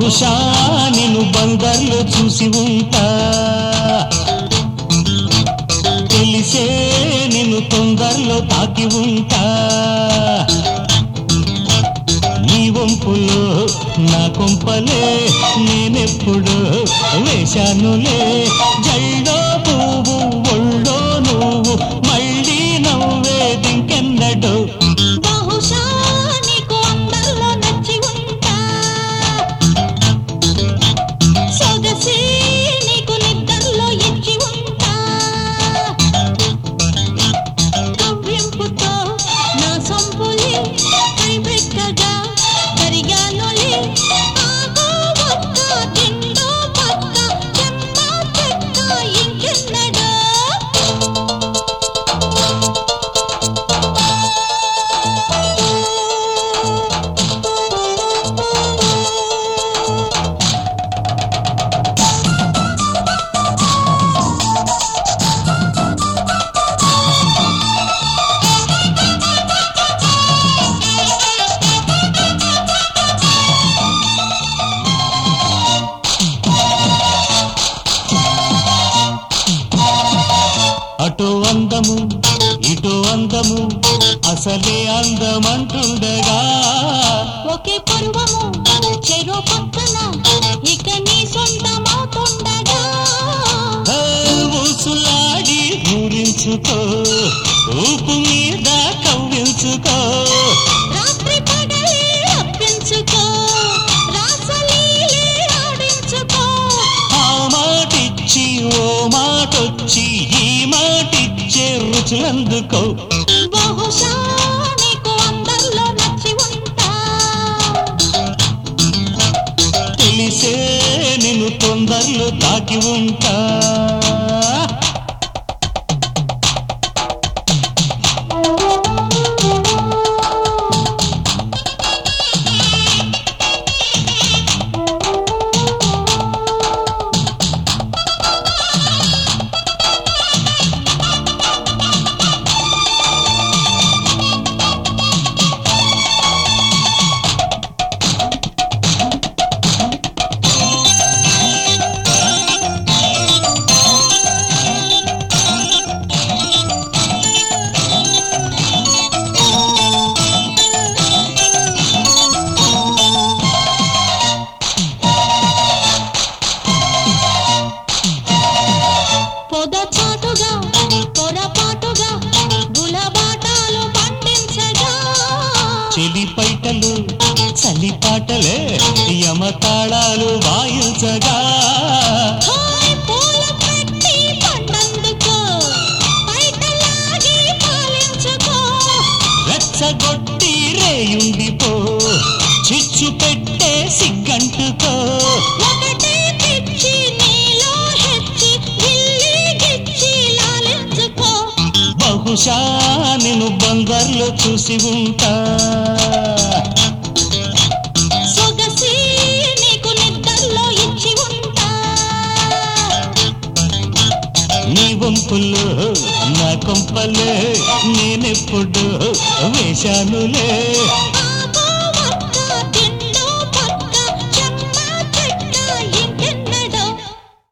బహుశా నేను బందర్లో చూసి ఉంటా తెలిసే నిన్ను తొందరలో తాకి ఉంటా నీ వంపులో నా కొంపలే నేనెప్పుడు వేశానులే జల్లో పువ్వు ఒళ్ళో నువ్వు మళ్ళీ నవ్వేదింకెన్నడు బహుశా నీకు అందరిలో నచ్చి ఉంటా సొగసి నీకు నిద్రలో ఇచ్చి ఉంటా కవ్వింపుతో నా సొంపులి కైబెట్టగా కరిగానులే ఆగో ఒక్క తిండో పక్క చెమ్మ చెక్క ఇంకెన్నడో అటు అందము ఇటు అందము అసలే అందమంటుండగా ఒకే పరువము చెరో పక్కన ఇక నీ సొంతమవుతుండగా ఆ ఊసులాడి ఊరించుకో ఊపు మీద కవ్వించుకో రాత్రి పగలే అప్పించుకో రాసలీలే ఆడించుకో ఆ మాటిచ్చి ఓ మాటొచ్చి ఈ మాటిచ్చే రుచులందుకో బహుశా నీకు అందరిలో నచ్చి ఉంటా తెలిసే నిన్ను తొందరలో తాకి ఉంటా పొద చాటుగా పొరపాటుగా గులబాటాలు పండించగా చెలి పైటలు చలిపాటలే యమతాళాలు వాయించగా హాయ్ పూల పెట్టి పండందుకో బయటలాగి పాలించుకో రెచ్చగొట్టి రేయుండిపో చిచ్చు పెట్టే సిగ్గంటుకో ఒకటే పిచ్చి నీలో హెచ్చి గిల్లి గిచ్చి లాలించుకో బహుశా నేను బంగారులో చూసి ఉంటా సొగసి నీకు నిద్రలో ఇచ్చి ఉంటా నీ వంపుల్లో నా కొంపలే నేనెప్పుడు వేశానులే